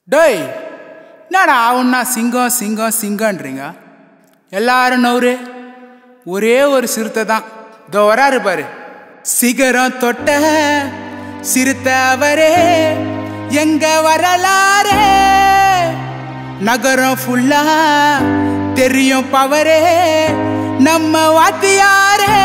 டேய் என்னடா ஆவுன்னா சிங்கம் சிங்கம் சிங்கன்றீங்க எல்லாரும் நவுரு ஒரே ஒரு சிறுத்தை தான் இதோ வராரு பாரு சிகரம் தொட்ட சிறுத்தை அவரே எங்க வரலாறே நகரம் ஃபுல்லா தெரியும் பவரே நம்ம வாத்தியாரே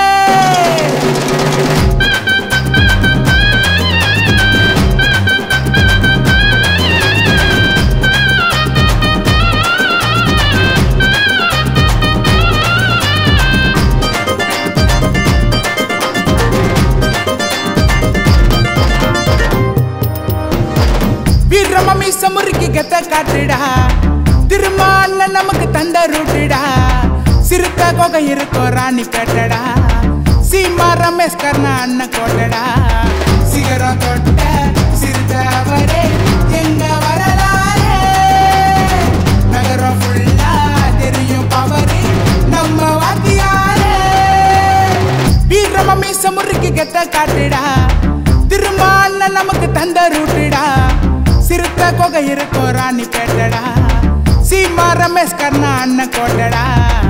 வீரம மீச முறுக்கி கெத்த காட்டுடா திரும்ப அண்ணன் நமக்கு தந்த ரூட்டுடா சிறுத்த கொகை இருக்கோ ராணி பேட்டடா சீமா ரமேஷ் கர்ணா அண்ணன் கோட்டடா சிகரம் தொட்ட சிறுத்த அவரே எங்க வரலாறே நகரம் ஃபுல்லா தெரியும் பவரே நம்ம வாத்தியாரே வீரம மீச முறுக்கி கெத்த காட்டுடா திரும்ப அண்ணன் நமக்கு தந்த ரூட்டுடா சிறுத்த கொகை இருக்கும் ராணி பேட்டடா சீமா ரமேஷ் கர்ணா அண்ணன் கோட்டடா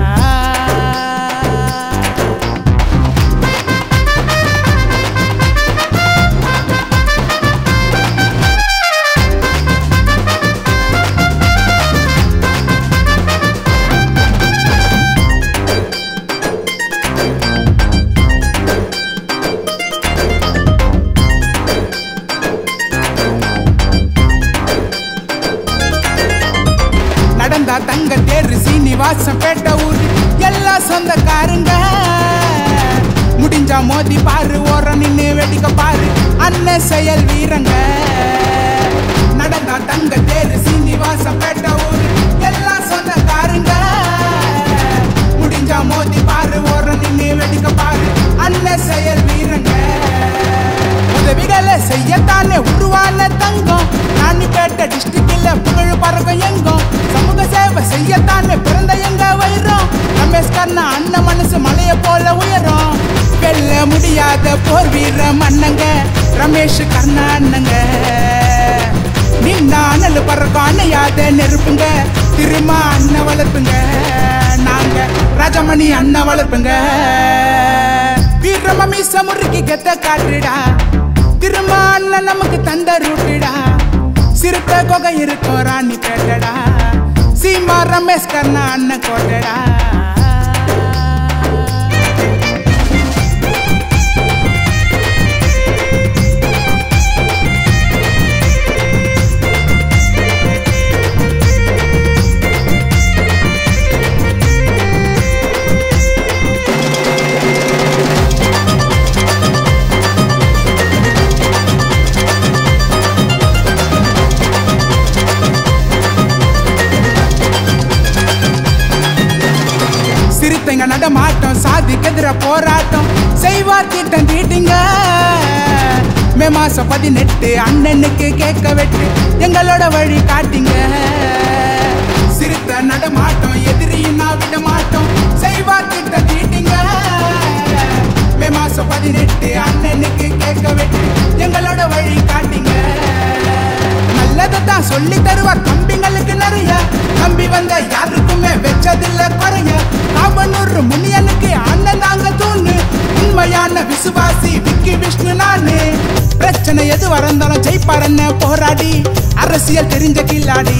நடந்தா தங்க தேரு சீனிவாசம் பேட்ட ஊர் எல்லா சொந்தக்காருங்க முடிஞ்சா மோதி பாரு ஓரம் நின்னு வெடிக்க பாரு அண்ணன் செயல் வீரங்க நடந்தா தங்க தேரு சீனிவாசம் பேட்ட ஊர் எல்லா சொந்தக்காருங்க முடிஞ்சா மோதி பாரு ஓரம் நின்னு வெடிக்க பாரு அண்ணன் செயல் வீரங்க உதவிகளை செய்யத்தானே உருவான தங்கம் ராணிப்பேட்டை டிஸ்ட்ரிக்ட்ல புகழ் பறக்கும் எங்கும் சமூக சேவை செய்யத்தானே பிறந்த எங்க வைரம் ரமேஷ் கர்ணா அண்ணன் மனசு மலைய போல உயரும் வெல்ல முடியாத போர் வீர மன்னங்க ரமேஷ் கர்ணா அண்ணங்க நின்ன அனல் பறக்கும் அணையாத நெருப்புங்க திரும்ப அண்ணன் வளர்ப்புங்க நாங்க ராஜமணி அண்ணன் வளர்ப்புங்க வீரம மீச முறுக்கி கெத்த காட்டுடா திரும்ப அண்ணன் நமக்கு தந்த ரூட்டுடா சிறுத்த கொகை இருக்கும் ராணி பேட்டடா சீமா ரமேஷ் கர்ணா அண்ணன் கோட்டடா சிறுத்தைங்க நடமாட்டம் சாதிக்கு எதிர போராட்டம் செய்வார் திட்டம் தீட்டிங்க மே மாசம் பதினெட்டு அண்ணனுக்கு கேட்க வெட்டு எங்களோட வழி காட்டிங்க சிறுத்தை நடமாட்டம் எதிரியும் நான் விட மாட்டோம் செய்வார் திட்டம் தீட்டிங்க மே மாசம் பதினெட்டு அண்ணனுக்கு கேட்க வெட்டு எங்களோட வழி காட்டிங்க நல்லதை தான் சொல்லி தருவார் தம்பிங்களுக்கு நிறைய நம்பி வந்த யாருக்குமே வெச்சதில்ல குறைய காபனூர் முனியனுக்கு அண்ணன் தாங்க தூணு உண்மையான விசுவாசி விக்கி விஷ்ணு நானு பிரச்சனை எது வரந்தாலும் ஜெயிப்பாரன்னு போராடி அரசியல் தெரிஞ்ச கில்லாடி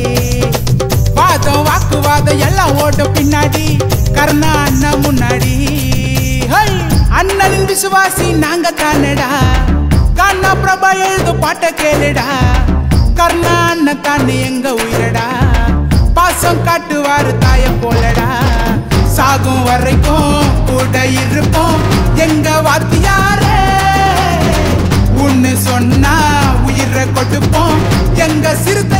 வாதம் வாக்குவாதம் எல்லாம் ஓடும் பின்னாடி கர்ணா அண்ணன் முன்னாடி ஹை! அண்ணனின் விசுவாசி நாங்க தானடா கண்ணா பிரபா எழுது பாட்ட கேளுடா கர்ணா அண்ணன் தானே எங்க உயிரடா பாசம் காட்டுவாரு தாய போலடா சாகும் வரைக்கும் கூட இருப்போம் எங்க வாத்தியாரே உன்னு சொன்னா உயிரை கொடுப்போம் எங்க சிறுத்தை